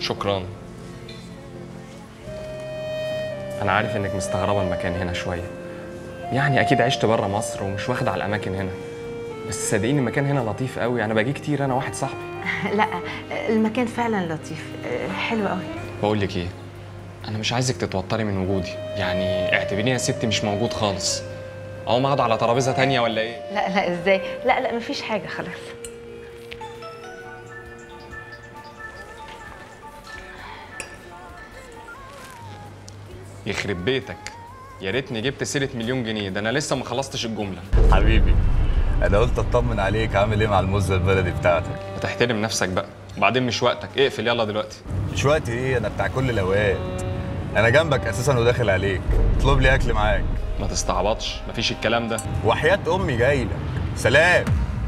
شكرا انا عارف انك مستغربه المكان هنا شويه يعني اكيد عشت بره مصر ومش واخد على الاماكن هنا بس صدقيني المكان هنا لطيف قوي انا باجي كتير انا واحد صاحبي لا المكان فعلا لطيف حلو قوي بقول لك ايه انا مش عايزك تتوتري من وجودي يعني اعتبريني يا ستي مش موجود خالص اقوم اقعد على ترابيزه تانية ولا ايه لا لا ازاي لا لا مفيش حاجه خلاص يخرب بيتك يا ريتني جبت سيره مليون جنيه ده انا لسه ما خلصتش الجمله حبيبي انا قلت اطمن عليك عامل ايه مع المزه البلدي بتاعتك وتحترم نفسك بقى وبعدين مش وقتك اقفل يلا دلوقتي مش وقت ايه انا بتاع كل الاوقات انا جنبك اساسا وداخل عليك اطلب لي اكل معاك ما تستعبطش مفيش الكلام ده وحياه امي جاي لك سلام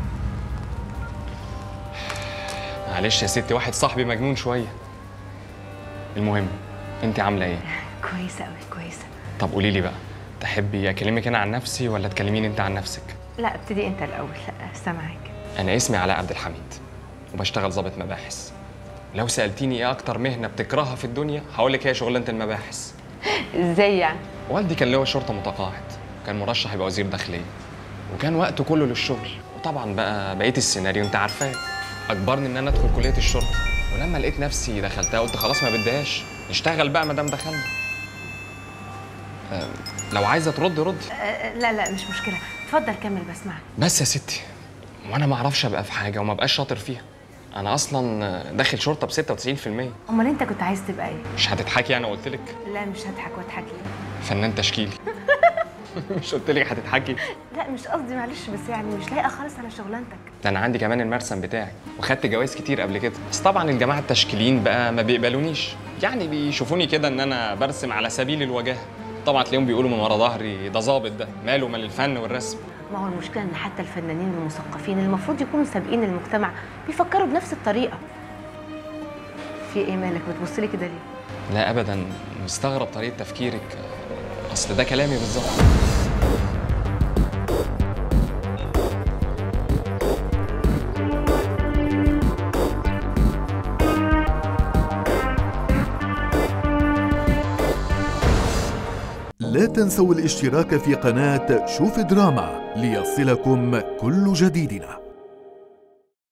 معلش يا ستي واحد صاحبي مجنون شويه المهم انت عامله ايه كويسه قوي كويسه طب قولي لي بقى تحبي اكلمك انا عن نفسي ولا تكلميني انت عن نفسك لا ابتدي انت الاول لا سامعك انا اسمي علاء عبد الحميد وبشتغل ضابط مباحث لو سالتيني ايه اكتر مهنه بتكرهها في الدنيا هقول لك هي شغلانه المباحث ازاي يعني والدي كان لواء شرطه متقاعد كان مرشح يبقى وزير داخليه وكان وقته كله للشغل وطبعا بقى بقيه السيناريو انت عارفاه اجبرني ان انا ادخل كليه الشرطه ولما لقيت نفسي دخلتها قلت خلاص ما بديهاش نشتغل بقى ما دام دخلنا أه، لو عايزه تردي ردي أه، لا لا مش مشكله اتفضل كمل بسمعك بس يا ستي وانا ما اعرفش ابقى في حاجه وما بقاش شاطر فيها انا اصلا داخل شرطه ب 96% امال انت كنت عايز تبقى ايه مش هتضحكي انا قلت لك لا مش هضحك واضحك ليه فنان تشكيلي مش قلت لك هتضحكي لا مش قصدي معلش بس يعني مش لايقه خالص على شغلانتك ده انا عندي كمان المرسم بتاعي وخدت جوائز كتير قبل كده بس طبعا الجماعه التشكيليين بقى ما بيقبلونيش يعني بيشوفوني كده ان انا برسم على سبيل الوجاهه طبعا تلاقيهم بيقولوا من ورا ظهري ده ظابط ده ماله مال الفن والرسم ما هو المشكله ان حتى الفنانين والمثقفين المفروض يكونوا سابقين المجتمع بيفكروا بنفس الطريقه في ايه مالك بتبص لي كده ليه لا ابدا مستغرب طريقه تفكيرك اصل ده كلامي بالظبط لا تنسوا الاشتراك في قناة شوف دراما ليصلكم كل جديدنا